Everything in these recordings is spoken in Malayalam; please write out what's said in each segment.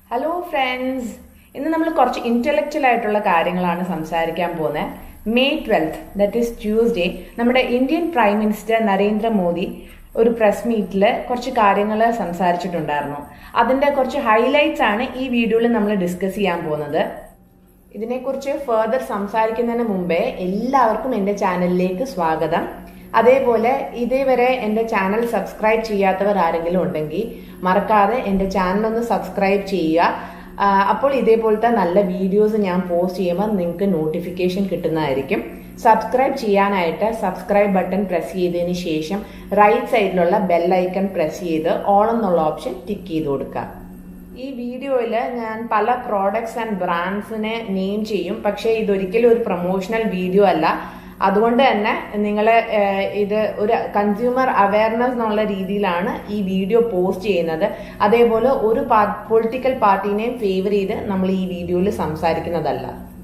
ഹലോ ഫ്രണ്ട്സ് ഇന്ന് നമ്മൾ കുറച്ച് ഇന്റലക്ച്വൽ ആയിട്ടുള്ള കാര്യങ്ങളാണ് സംസാരിക്കാൻ പോകുന്നത് May twelfth that is Tuesday നമ്മുടെ ഇന്ത്യൻ പ്രൈം മിനിസ്റ്റർ നരേന്ദ്രമോദി ഒരു പ്രസ് മീറ്റിൽ കുറച്ച് കാര്യങ്ങൾ സംസാരിച്ചിട്ടുണ്ടായിരുന്നു അതിന്റെ കുറച്ച് ഹൈലൈറ്റ്സ് ആണ് ഈ വീഡിയോയിൽ നമ്മൾ ഡിസ്കസ് ചെയ്യാൻ പോകുന്നത് ഇതിനെക്കുറിച്ച് ഫർദർ സംസാരിക്കുന്നതിന് മുമ്പേ എല്ലാവർക്കും എൻ്റെ ചാനലിലേക്ക് സ്വാഗതം അതേപോലെ ഇതേവരെ എൻ്റെ ചാനൽ സബ്സ്ക്രൈബ് ചെയ്യാത്തവർ ആരെങ്കിലും ഉണ്ടെങ്കിൽ മറക്കാതെ എൻ്റെ ചാനൽ ഒന്ന് സബ്സ്ക്രൈബ് ചെയ്യുക ആ, അപ്പോൾ ഇതേപോലത്തെ നല്ല വീഡിയോസ് ഞാൻ പോസ്റ്റ് ചെയ്യുമ്പോൾ നിങ്ങൾക്ക് നോട്ടിഫിക്കേഷൻ കിട്ടുന്നതായിരിക്കും സബ്സ്ക്രൈബ് ചെയ്യാനായിട്ട് സബ്സ്ക്രൈബ് ബട്ടൺ പ്രസ് ചെയ്തതിന് ശേഷം റൈറ്റ് സൈഡിലുള്ള ബെൽ ഐക്കൺ പ്രസ് ചെയ്ത് ഓൾ എന്നുള്ള ഓപ്ഷൻ ടിക്ക് ചെയ്ത് കൊടുക്കുക ഈ വീഡിയോയിൽ ഞാൻ പല പ്രോഡക്ട്സ് ആൻഡ് ബ്രാൻഡ്സിനെ നെയിം ചെയ്യും പക്ഷേ ഇതൊരിക്കലും ഒരു പ്രൊമോഷണൽ വീഡിയോ അല്ല അതുകൊണ്ട് തന്നെ നിങ്ങൾ ഇത് ഒരു കൺസ്യൂമർ അവയർനെസ് എന്നുള്ള രീതിയിലാണ് ഈ വീഡിയോ പോസ്റ്റ് ചെയ്യുന്നത് അതേപോലെ ഒരു പൊളിറ്റിക്കൽ പാർട്ടീനെയും ഫേവർ ചെയ്ത് നമ്മൾ ഈ വീഡിയോയിൽ സംസാരിക്കുന്നതല്ല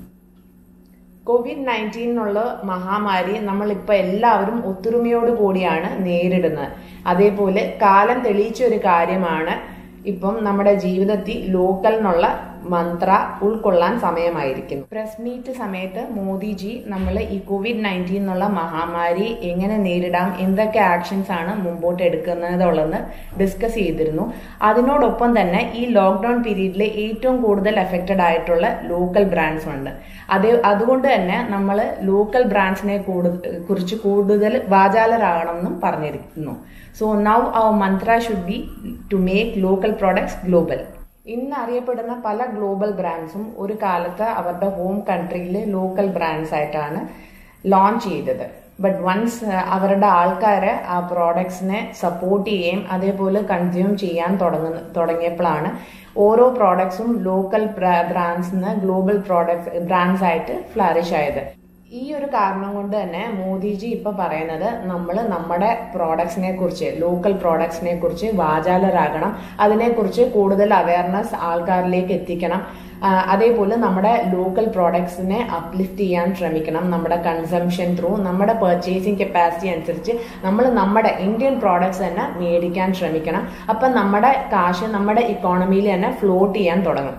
കോവിഡ് നയൻറ്റീൻ എന്നുള്ള മഹാമാരി നമ്മളിപ്പോൾ എല്ലാവരും ഒത്തൊരുമയോട് കൂടിയാണ് നേരിടുന്നത് അതേപോലെ കാലം തെളിയിച്ച ഒരു കാര്യമാണ് ഇപ്പം നമ്മുടെ ജീവിതത്തിൽ ലോക്കൽ എന്നുള്ള മന്ത്ര ഉൾക്കൊള്ളാൻ സമയമായിരിക്കുന്നു പ്രസ് മീറ്റ് സമയത്ത് മോദിജി നമ്മൾ ഈ കോവിഡ് നയൻറ്റീൻ എന്നുള്ള മഹാമാരി എങ്ങനെ നേരിടാം എന്തൊക്കെ ആക്ഷൻസ് ആണ് മുമ്പോട്ട് എടുക്കുന്നതുള്ളതെന്ന് ഡിസ്കസ് ചെയ്തിരുന്നു അതിനോടൊപ്പം തന്നെ ഈ ലോക്ക്ഡൌൺ പീരീഡിൽ ഏറ്റവും കൂടുതൽ എഫക്റ്റഡ് ആയിട്ടുള്ള ലോക്കൽ ബ്രാൻഡ്സ് ഉണ്ട് അതേ അതുകൊണ്ട് തന്നെ നമ്മൾ ലോക്കൽ ബ്രാൻഡ്സിനെ കുറിച്ച് കൂടുതൽ വാചാലരാകണമെന്നും പറഞ്ഞിരിക്കുന്നു so now our mantra should be to make local products global ഇന്ന് അറിയപ്പെടുന്ന പല ഗ്ലോബൽ ബ്രാൻഡ്സും ഒരു കാലത്ത് അവരുടെ ഹോം കൺട്രിയിൽ ലോക്കൽ ബ്രാൻഡ്സ് ആയിട്ടാണ് ലോഞ്ച് ചെയ്തത് ബട്ട് വൺസ് അവരുടെ ആൾക്കാരെ ആ പ്രോഡക്ട്സിനെ സപ്പോർട്ട് ചെയ്യുകയും അതേപോലെ കൺസ്യൂം ചെയ്യാൻ തുടങ്ങുന്ന തുടങ്ങിയപ്പോഴാണ് ഓരോ പ്രോഡക്ട്സും ലോക്കൽ ബ്രാൻഡ്സിന് ഗ്ലോബൽ പ്രോഡക്ട്സ് ബ്രാൻഡ്സ് ആയിട്ട് ഫ്ലറിഷ് ആയത് ഈ ഒരു കാരണം കൊണ്ട് തന്നെ മോദിജി ഇപ്പൊ പറയുന്നത് നമ്മൾ നമ്മുടെ പ്രോഡക്ട്സിനെ കുറിച്ച് ലോക്കൽ പ്രോഡക്ട്സിനെ കുറിച്ച് വാചാലരാകണം അതിനെക്കുറിച്ച് കൂടുതൽ അവയർനെസ് ആൾക്കാരിലേക്ക് എത്തിക്കണം ആ, അതേപോലെ നമ്മുടെ ലോക്കൽ പ്രോഡക്ട്സിനെ അപ്ലിഫ്റ്റ് ചെയ്യാൻ ശ്രമിക്കണം നമ്മുടെ കൺസംഷൻ ത്രൂ നമ്മുടെ പർച്ചേസിങ് കപ്പാസിറ്റി അനുസരിച്ച് നമ്മൾ നമ്മുടെ ഇന്ത്യൻ പ്രോഡക്ട്സ് തന്നെ മേടിക്കാൻ ശ്രമിക്കണം അപ്പം നമ്മുടെ കാശ് നമ്മുടെ ഇക്കോണമിയിൽ തന്നെ ഫ്ലോട്ട് ചെയ്യാൻ തുടങ്ങും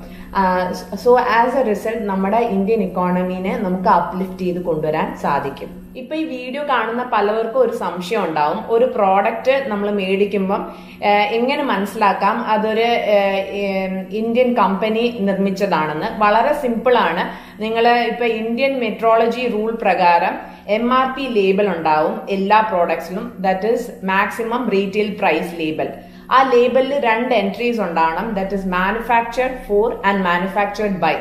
സോ ആസ് എ റിസൾട്ട് നമ്മുടെ ഇന്ത്യൻ ഇക്കോണമീനെ നമുക്ക് അപ്ലിഫ്റ്റ് ചെയ്ത് കൊണ്ടുവരാൻ സാധിക്കും ഇപ്പൊ ഈ വീഡിയോ കാണുന്ന പലവർക്കും ഒരു സംശയം ഉണ്ടാവും ഒരു പ്രോഡക്റ്റ് നമ്മൾ മേടിക്കുമ്പം ഏഹ്, എങ്ങനെ മനസ്സിലാക്കാം അതൊരു ഏഹ്, ഏഹ്, ഇന്ത്യൻ കമ്പനി നിർമ്മിച്ചതാണെന്ന് വളരെ സിമ്പിൾ ആണ് നിങ്ങൾ ഇപ്പൊ ഇന്ത്യൻ മെട്രോളജി റൂൾ പ്രകാരം എം ആർ പി ലേബൽ ഉണ്ടാവും എല്ലാ പ്രോഡക്ട്സിലും that is maximum retail price label ആ ലേബലിൽ രണ്ട് എൻട്രീസ് ഉണ്ടാവണം that is manufactured for and manufactured by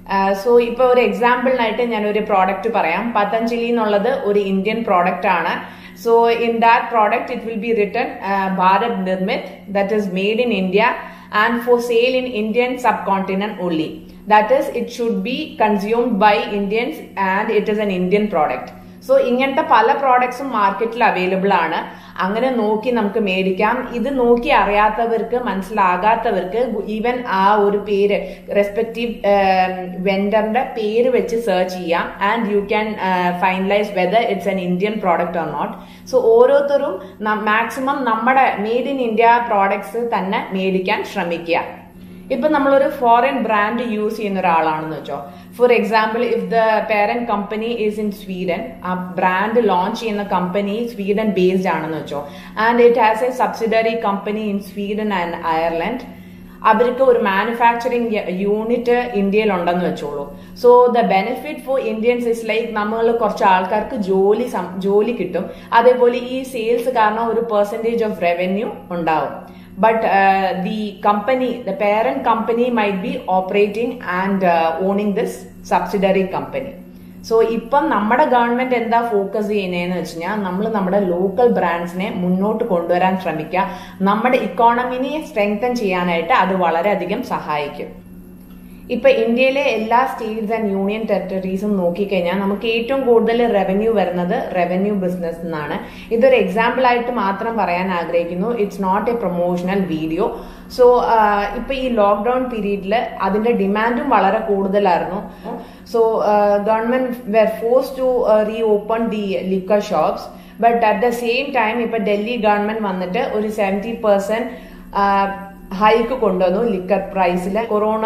so ഇപ്പൊ ഒരു എക്സാമ്പിളിനായിട്ട് ഞാൻ ഒരു പ്രോഡക്റ്റ് പറയാം പതഞ്ജലി എന്നുള്ളത് ഒരു ഇന്ത്യൻ പ്രോഡക്റ്റ് ആണ് so in that product it will be written Bharat Nirmit that is made in India and for sale in Indian സബ് കോണ്ടിനെന്റ് only that is it should be consumed by Indians and it is an Indian product so ഇങ്ങനത്തെ പല പ്രോഡക്ട്സും മാർക്കറ്റിൽ അവൈലബിൾ ആണ് അങ്ങനെ നോക്കി നമുക്ക് മേടിക്കാം ഇത് നോക്കി അറിയാത്തവർക്ക് മനസ്സിലാകാത്തവർക്ക് ഈവൻ ആ ഒരു പേര് റെസ്പെക്റ്റീവ് വെൻഡറിന്റെ പേര് വെച്ച് സെർച്ച് ചെയ്യാം and you can finalise whether it's an Indian product or not so ഓരോരുത്തരും മാക്സിമം നമ്മുടെ മെയ്ഡ് ഇൻ ഇന്ത്യ പ്രോഡക്ട്സ് തന്നെ മേടിക്കാൻ ശ്രമിക്കുക ഇപ്പൊ നമ്മളൊരു ഫോറിൻ ബ്രാൻഡ് യൂസ് ചെയ്യുന്ന ഒരാളാണെന്ന് വെച്ചോ for example if the parent company is in Sweden ആ ബ്രാൻഡ് ലോഞ്ച് ചെയ്യുന്ന കമ്പനി സ്വീഡൻ ബേസ്ഡ് ആണെന്ന് വെച്ചോ and it has a subsidiary company in Sweden and Ireland അവർക്ക് ഒരു മാനുഫാക്ചറിങ് യൂണിറ്റ് ഇന്ത്യയിൽ ഉണ്ടെന്ന് വെച്ചോളൂ so the benefit for Indians is like നമ്മൾ കുറച്ച് ആൾക്കാർക്ക് ജോലി സം- ജോലി കിട്ടും അതേപോലെ ഈ സെയിൽസ് കാരണം ഒരു പെർസെൻറ്റേജ് ഓഫ് റവന്യൂ ഉണ്ടാവും but uh, the company the parent company might be operating and uh, owning this subsidiary company so ഇപ്പം നമ്മുടെ ഗവൺമെന്റ് എന്താ ഫോക്കസ് ചെയ്യുന്നതെന്ന് വെച്ച് കഴിഞ്ഞാൽ നമ്മൾ നമ്മുടെ ലോക്കൽ ബ്രാൻഡ്സിനെ മുന്നോട്ട് കൊണ്ടുവരാൻ ശ്രമിക്കുക നമ്മുടെ ഇക്കോണമിനെ സ്ട്രെങ്തൻ ചെയ്യാനായിട്ട് അത് വളരെയധികം സഹായിക്കും ഇപ്പൊ ഇന്ത്യയിലെ എല്ലാ സ്റ്റേറ്റ്സ് ആൻഡ് യൂണിയൻ ടെറിട്ടറീസും നോക്കിക്കഴിഞ്ഞാൽ നമുക്ക് ഏറ്റവും കൂടുതൽ റവന്യൂ വരുന്നത് റവന്യൂ ബിസിനസ് എന്നാണ് ഇതൊരു എക്സാമ്പിൾ ആയിട്ട് മാത്രം പറയാൻ ആഗ്രഹിക്കുന്നു it's not a promotional video so ഇപ്പൊ ഈ ലോക്ക്ഡൌൺ പീരീഡിൽ അതിന്റെ ഡിമാൻഡും വളരെ കൂടുതലായിരുന്നു so government were force to reopen the liquor shops but at the same time ഇപ്പൊ ഡൽഹി ഗവൺമെന്റ് വന്നിട്ട് ഒരു സെവൻറ്റി പെർസെന്റ് ഹൈക്ക് കൊണ്ടുവന്നു ലിക്കർ പ്രൈസിൽ കൊറോണ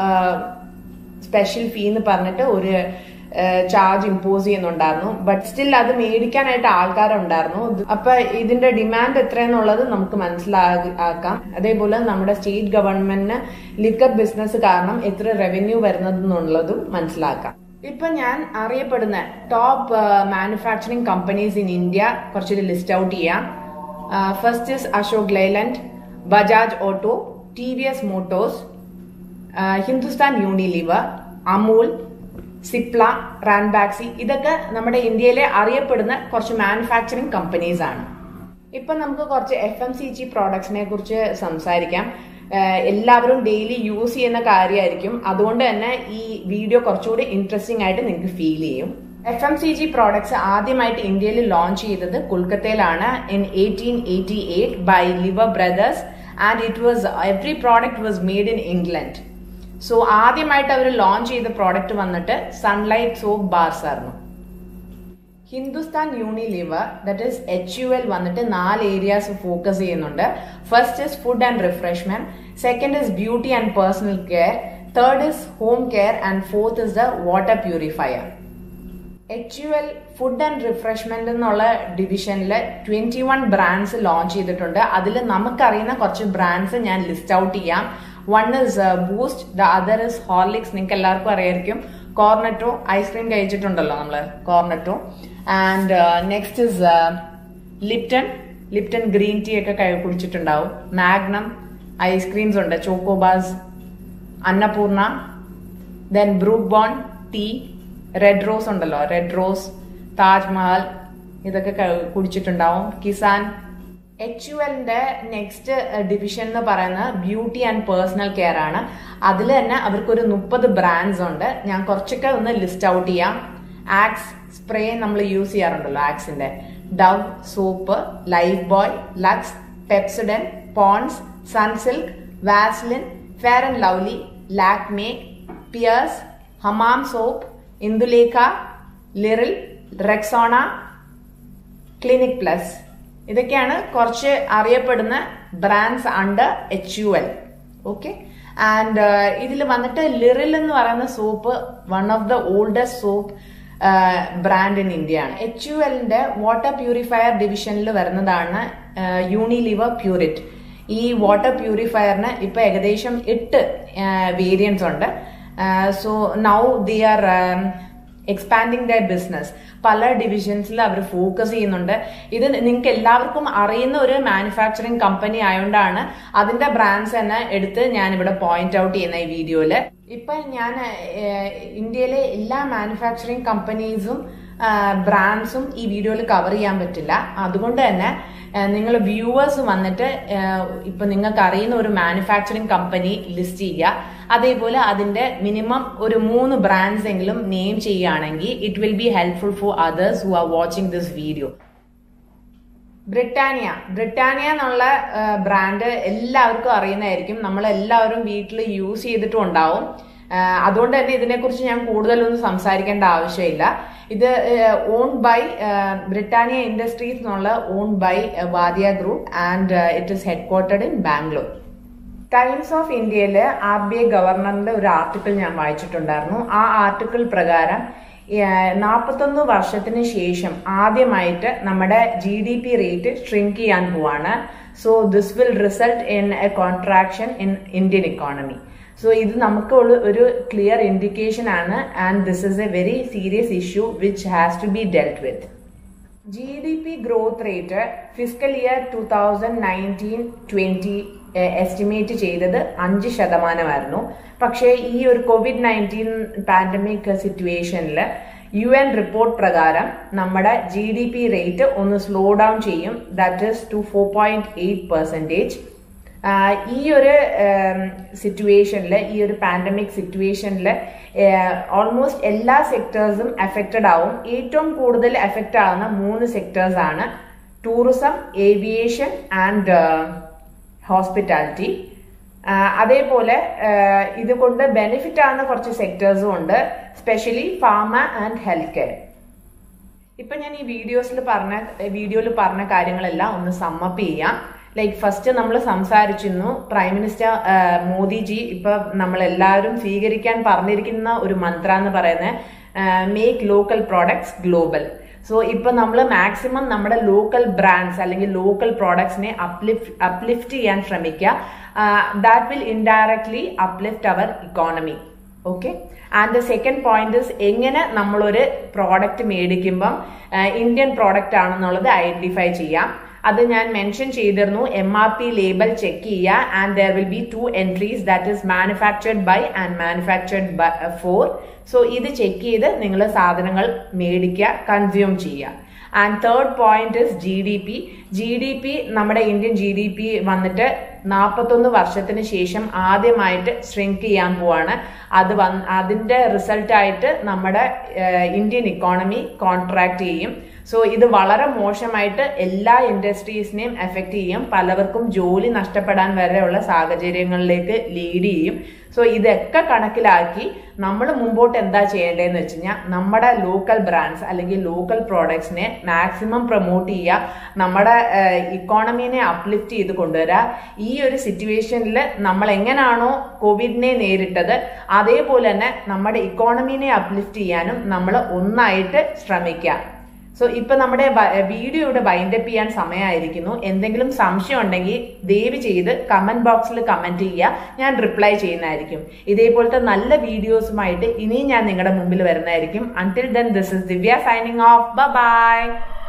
സ്പെഷ്യൽ ഫീ എന്ന് പറഞ്ഞിട്ട് ഒരു ചാർജ് ഇമ്പോസ് ചെയ്യുന്നുണ്ടായിരുന്നു ബട്ട് സ്റ്റിൽ അത് മേടിക്കാനായിട്ട് ആൾക്കാരുണ്ടായിരുന്നു അപ്പൊ ഇതിന്റെ ഡിമാൻഡ് എത്രയെന്നുള്ളത് നമുക്ക് മനസ്സിലാക്കാം അതേപോലെ നമ്മുടെ സ്റ്റേറ്റ് ഗവൺമെന്റിന് ലിക്കർ ബിസിനസ് കാരണം എത്ര റവന്യൂ വരുന്നതെന്നുള്ളതും മനസ്സിലാക്കാം ഇപ്പൊ ഞാൻ അറിയപ്പെടുന്ന top manufacturing companies in India കുറച്ചൊരു ലിസ്റ്റ് ഔട്ട് ചെയ്യാം first is Ashok Leyland Bajaj auto T V S motors Hindustan Unilever Amul Cipla Ranbaxy ഇതൊക്കെ നമ്മുടെ ഇന്ത്യയിലെ അറിയപ്പെടുന്ന കുറച്ച് മാനുഫാക്ചറിംഗ് കമ്പനീസ് ആണ് ഇപ്പൊ നമുക്ക് കുറച്ച് എഫ് എം സി ജി പ്രോഡക്ട്സിനെ കുറിച്ച് സംസാരിക്കാം എല്ലാവരും ഡെയിലി യൂസ് ചെയ്യുന്ന കാര്യമായിരിക്കും അതുകൊണ്ട് തന്നെ ഈ വീഡിയോ കുറച്ചുകൂടി ഇൻട്രസ്റ്റിംഗ് ആയിട്ട് നിങ്ങൾക്ക് ഫീൽ ചെയ്യും F M C G products ആദ്യമായിട്ട് ഇന്ത്യയിൽ ലോഞ്ച് ചെയ്തത് കൊൽക്കത്തയിലാണ് in eighteen eighty eight by Lever Brothers and it was every product was made in England so ആദ്യമായിട്ട് അവർ ലോഞ്ച് ചെയ്ത പ്രോഡക്റ്റ് വന്നിട്ട് സൺലൈറ്റ് സോപ്പ് ബാർസ് ആയിരുന്നു Hindustan Unilever that is H U L വന്നിട്ട് നാല് ഏരിയാസ് ഫോക്കസ് ചെയ്യുന്നുണ്ട് first is food and refreshment second is beauty and personal care third is home care and fourth is the water purifier H U L food and refreshment എന്നുള്ള ഡിവിഷനിൽ ട്വന്റി വൺ ബ്രാൻഡ്സ് ലോഞ്ച് ചെയ്തിട്ടുണ്ട് അതിൽ നമുക്കറിയുന്ന കുറച്ച് ബ്രാൻഡ്സ് ഞാൻ ലിസ്റ്റ് ഔട്ട് ചെയ്യാം one is boost the other is Horlicks നിങ്ങൾക്ക് എല്ലാവർക്കും അറിയായിരിക്കും കോർണറ്റോ ഐസ്ക്രീം കഴിച്ചിട്ടുണ്ടല്ലോ നമ്മൾ Cornetto and next is Lipton Lipton green tea ഒക്കെ കഴി കുടിച്ചിട്ടുണ്ടാവും മാഗ്നം ഐസ്ക്രീംസ് ഉണ്ട് ചോക്കോബാസ് Annapurna then brook bone tea red rose ഉണ്ടല്ലോ റെഡ് റോസ് താജ്മഹൽ ഇതൊക്കെ കുടിച്ചിട്ടുണ്ടാവും കിസാൻ എച്ച് യു എല്ലിന്റെ നെക്സ്റ്റ് ഡിവിഷൻ എന്ന് പറയുന്നത് ബ്യൂട്ടി ആൻഡ് പേഴ്സണൽ കെയർ ആണ് അതിൽ തന്നെ അവർക്കൊരു മുപ്പത് ബ്രാൻഡ്സ് ഉണ്ട് ഞാൻ കുറച്ചൊക്കെ ഒന്ന് ലിസ്റ്റ് ഔട്ട് ചെയ്യാം ആക്സ് സ്പ്രേ നമ്മൾ യൂസ് ചെയ്യാറുണ്ടല്ലോ ആക്സിന്റെ Dove soap Lifebuoy Lux Pepsodent Ponds Sunsilk Vaseline Fair and Lovely Lakme Pears Hamam soap Indulekha Liril Rexona Clinic Plus ഇതൊക്കെയാണ് കുറച്ച് അറിയപ്പെടുന്ന brands under H U L okay and ഇതിൽ വന്നിട്ട് ലിറിൽ എന്ന് പറയുന്ന soap one of the oldest soap brand in India ആണ് എച്ച് യു എല്ലിന്റെ വാട്ടർ പ്യൂരിഫയർ ഡിവിഷനിൽ വരുന്നതാണ് യൂണിലിവർ പ്യൂരിറ്റ് ഈ വാട്ടർ പ്യൂരിഫയറിന് ഇപ്പൊ ഏകദേശം എട്ട് വേരിയൻസ് ഉണ്ട് so now they are expanding the business പല ഡിവിഷൻസിൽ അവർ ഫോക്കസ് ചെയ്യുന്നുണ്ട് ഇത് നിങ്ങൾക്ക് എല്ലാവർക്കും അറിയുന്ന ഒരു മാനുഫാക്ചറിങ് കമ്പനി ആയതുകൊണ്ടാണ് അതിന്റെ ബ്രാൻഡ്സ് തന്നെ എടുത്ത് ഞാൻ ഇവിടെ പോയിന്റ് ഔട്ട് ചെയ്യുന്ന ഈ വീഡിയോയില് ഇപ്പൊ ഞാൻ ഇന്ത്യയിലെ എല്ലാ മാനുഫാക്ചറിങ് കമ്പനീസും ബ്രാൻഡ്സും ഈ വീഡിയോയിൽ കവർ ചെയ്യാൻ പറ്റില്ല അതുകൊണ്ട് തന്നെ നിങ്ങൾ വ്യൂവേഴ്സ് വന്നിട്ട് ഇപ്പൊ നിങ്ങൾക്ക് അറിയുന്ന ഒരു മാനുഫാക്ചറിങ് കമ്പനി ലിസ്റ്റ് ചെയ്യുക അതേപോലെ അതിന്റെ മിനിമം ഒരു മൂന്ന് ബ്രാൻഡ്സ് എങ്കിലും നെയിം ചെയ്യുകയാണെങ്കിൽ it will be helpful for others who are watching this video Britannia Britannia എന്നുള്ള ബ്രാൻഡ് എല്ലാവർക്കും അറിയുന്നതായിരിക്കും നമ്മൾ എല്ലാവരും വീട്ടിൽ യൂസ് ചെയ്തിട്ടും ഉണ്ടാവും അതുകൊണ്ട് തന്നെ ഇതിനെക്കുറിച്ച് ഞാൻ കൂടുതലൊന്നും സംസാരിക്കേണ്ട ആവശ്യമില്ല ഇത് ഓൺ ബൈ ബ്രിട്ടാനിയ ഇൻഡസ്ട്രീസ് എന്നുള്ള own by Wadia group and it is ഹെഡ് ക്വാർട്ടേഡ് ഇൻ ബാംഗ്ലൂർ ടൈംസ് ഓഫ് ഇന്ത്യയിൽ ആർ ബി ഐ ഗവർണറിന്റെ ഒരു ആർട്ടിക്കിൾ ഞാൻ വായിച്ചിട്ടുണ്ടായിരുന്നു ആ ആർട്ടിക്കിൾ പ്രകാരം നാൽപ്പത്തൊന്ന് വർഷത്തിന് ശേഷം ആദ്യമായിട്ട് നമ്മുടെ G D P rate shrink ചെയ്യാൻ പോവാണ് so this will result in a contraction in Indian economy so ഇത് നമുക്ക് ഒരു ക്ലിയർ ഇൻഡിക്കേഷൻ ആണ് and this is a very serious issue which has to be dealt with G D P growth rate physical year two thousand nineteen twenty estimate ചെയ്തത് അഞ്ച് ശതമാനമായിരുന്നു പക്ഷേ ഈ ഒരു കോവിഡ് നയൻറ്റീൻ പാൻഡമിക് സിറ്റുവേഷനിൽ യു എൻ റിപ്പോർട്ട് പ്രകാരം നമ്മുടെ ജി ഡി പി റേറ്റ് ഒന്ന് സ്ലോ ഡൗൺ ചെയ്യും that is to four point eight percentage ഈ ഒരു സിറ്റുവേഷനിൽ ഈ ഒരു പാൻഡമിക് സിറ്റുവേഷനിൽ ഓൾമോസ്റ്റ് എല്ലാ സെക്ടേഴ്സും എഫക്റ്റഡ് ആവും ഏറ്റവും കൂടുതൽ എഫക്റ്റ് ആവുന്ന മൂന്ന് സെക്ടേഴ്സ് ആണ് ടൂറിസം ഏവിയേഷൻ ആൻഡ് ഹോസ്പിറ്റാലിറ്റി അതേപോലെ ഇതുകൊണ്ട് ബെനിഫിറ്റ് ആവുന്ന കുറച്ച് സെക്ടേഴ്സും ഉണ്ട് specially pharma and health care ഇപ്പൊ ഞാൻ ഈ വീഡിയോസിൽ പറഞ്ഞ വീഡിയോയിൽ പറഞ്ഞ കാര്യങ്ങളെല്ലാം ഒന്ന് സമ്മപ്പ് ചെയ്യാം ലൈക്ക് ഫസ്റ്റ് നമ്മൾ സംസാരിച്ചിരുന്നു പ്രൈം മിനിസ്റ്റർ മോദിജി ഇപ്പൊ നമ്മൾ എല്ലാവരും സ്വീകരിക്കാൻ പറഞ്ഞിരിക്കുന്ന ഒരു മന്ത്ര എന്ന് പറയുന്നത് make local products global so ഇപ്പൊ നമ്മൾ മാക്സിമം നമ്മുടെ ലോക്കൽ ബ്രാൻഡ്സ് അല്ലെങ്കിൽ ലോക്കൽ പ്രോഡക്ട്സിനെ അപ്ലിഫ്റ്റ് അപ്ലിഫ്റ്റ് ചെയ്യാൻ ശ്രമിക്കുക that will indirectly uplift our economy okay and the second point is എങ്ങനെ നമ്മളൊരു പ്രോഡക്റ്റ് മേടിക്കുമ്പം ഇന്ത്യൻ പ്രോഡക്റ്റ് ആണെന്നുള്ളത് ഐഡന്റിഫൈ ചെയ്യാം അത് ഞാൻ മെൻഷൻ ചെയ്തിരുന്നു M R P label check ചെയ്യുക and there will be two entries that is manufactured by and manufactured for so ഇത് ചെക്ക് ചെയ്ത് നിങ്ങൾ സാധനങ്ങൾ മേടിക്കുക കൺസ്യൂം ചെയ്യുക and third point is G D P G D P നമ്മുടെ ഇന്ത്യൻ ജി ഡി പി വന്നിട്ട് നാൽപ്പത്തൊന്ന് വർഷത്തിന് ശേഷം ആദ്യമായിട്ട് ശ്രിങ്ക് ചെയ്യാൻ പോവാണ് അത് വന്ന് അതിന്റെ റിസൾട്ടായിട്ട് നമ്മുടെ ഇന്ത്യൻ ഇക്കോണമി കോൺട്രാക്ട് ചെയ്യും സോ ഇത് വളരെ മോശമായിട്ട് എല്ലാ ഇൻഡസ്ട്രീസിനെയും എഫക്ട് ചെയ്യും പലവർക്കും ജോലി നഷ്ടപ്പെടാൻ വരെയുള്ള സാഹചര്യങ്ങളിലേക്ക് ലീഡ് ചെയ്യും സോ ഇതൊക്കെ കണക്കിലാക്കി നമ്മൾ മുമ്പോട്ട് എന്താ ചെയ്യേണ്ടതെന്ന് വെച്ച് കഴിഞ്ഞാൽ നമ്മുടെ ലോക്കൽ ബ്രാൻഡ്സ് അല്ലെങ്കിൽ ലോക്കൽ പ്രോഡക്ട്സിനെ മാക്സിമം പ്രൊമോട്ട് ചെയ്യുക നമ്മുടെ ഇക്കോണമീനെ അപ്ലിഫ്റ്റ് ചെയ്ത് കൊണ്ടുവരിക ഈ ഒരു സിറ്റുവേഷനിൽ നമ്മൾ എങ്ങനെയാണോ കോവിഡിനെ നേരിട്ടത് അതേപോലെ തന്നെ നമ്മുടെ ഇക്കോണമീനെ അപ്ലിഫ്റ്റ് ചെയ്യാനും നമ്മൾ ഒന്നായിട്ട് ശ്രമിക്കുക സോ ഇപ്പൊ നമ്മുടെ വീഡിയോ ഇവിടെ ബൈൻഡപ്പ് ചെയ്യാൻ സമയമായിരിക്കുന്നു എന്തെങ്കിലും സംശയം ഉണ്ടെങ്കിൽ ദയവ് ചെയ്ത് കമന്റ് ബോക്സിൽ കമന്റ് ചെയ്യുക ഞാൻ റിപ്ലൈ ചെയ്യുന്നതായിരിക്കും ഇതേപോലത്തെ നല്ല വീഡിയോസുമായിട്ട് ഇനിയും ഞാൻ നിങ്ങളുടെ മുമ്പിൽ വരുന്നതായിരിക്കും until then this is Divya signing off by